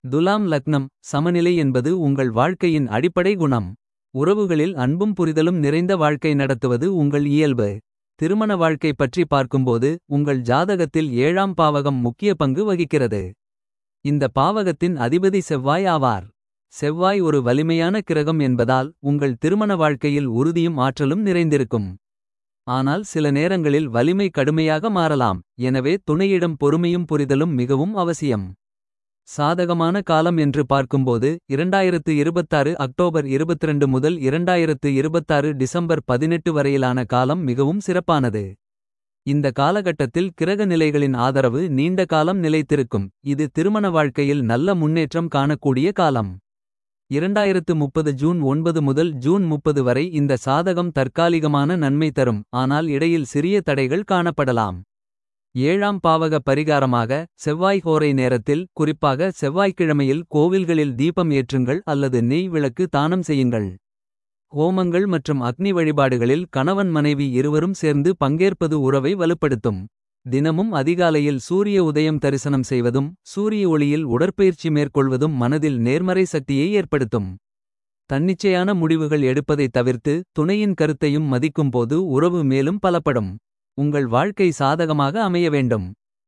துலாம் லக்னம் சமநிலை என்பது உங்கள் வாழ்க்கையின் அடிப்படை குணம். உறவுகளில் அன்பும் புரிதலும் நிறைந்த வாழ்க்கை நடத்துவது உங்கள் இயல்பு. திருமண வாழ்க்கை பற்றி பார்க்கும்போது உங்கள் ஜாதகத்தில் ஏழாம் பாவகம் முக்கிய பங்கு வகிக்கிறது. இந்த பாவகத்தின் அதிபதி செவ்வாய் ஆவார். செவ்வாய் ஒரு வலிமையான கிரகம் என்பதால் உங்கள் திருமண வாழ்க்கையில் உறுதியும் ஆற்றலும் நிறைந்திருக்கும். ஆனால் சில நேரங்களில் வலிமை கடுமையாக மாறலாம். எனவே துணையிடம் பொறுமையும் புரிதலும் மிகவும் அவசியம். சாதகமான காலம் என்று பார்க்கும்போது 2026 அக்டோபர் 22 முதல் 2026 டிசம்பர் 18 வரையிலான காலம் மிகவும் சிறப்பானது. இந்த காலகட்டத்தில் கிரக நிலைகளின் ஆதரவு நீண்ட காலம் நிலைத்திருக்கும். இது திருமண வாழ்க்கையில் நல்ல முன்னேற்றம் காணக்கூடிய காலம். 2030 ஜூன் 9 முதல் ஜூன் 30 வரை இந்த சாதகம் தற்காலிகமான நன்மை தரும். ஆனால் இடையில் சிறிய தடைகள் காணப்படலாம். ஏழாம் பாவக பரிகாரமாக செவ்வாய் ஹோரை நேரத்தில் குறிப்பாக செவ்வாய்க்கிழமையில் கோவில்களில் தீபம் ஏற்றுங்கள் அல்லது நெய் விளக்கு தானம் செய்யுங்கள். ஹோமங்கள் மற்றும் அக்னி வழிபாடுகளில் கணவன் மனைவி இருவரும் சேர்ந்து பங்கேற்பது உறவை வலுப்படுத்தும். தினமும் அதிகாலையில் சூரிய உதயம் தரிசனம் செய்வதும் சூரிய ஒளியில் உடற்பயிற்சி மேற்கொள்வதும் மனதில் நேர்மறை சக்தியை ஏற்படுத்தும். தன்னிச்சையான முடிவுகள் எடுப்பதைத் தவிர்த்து துணையின் கருத்தையும் மதிக்கும்போது உறவு மேலும் பலப்படும். உங்கள் வாழ்க்கை சாதகமாக அமைய வேண்டும்.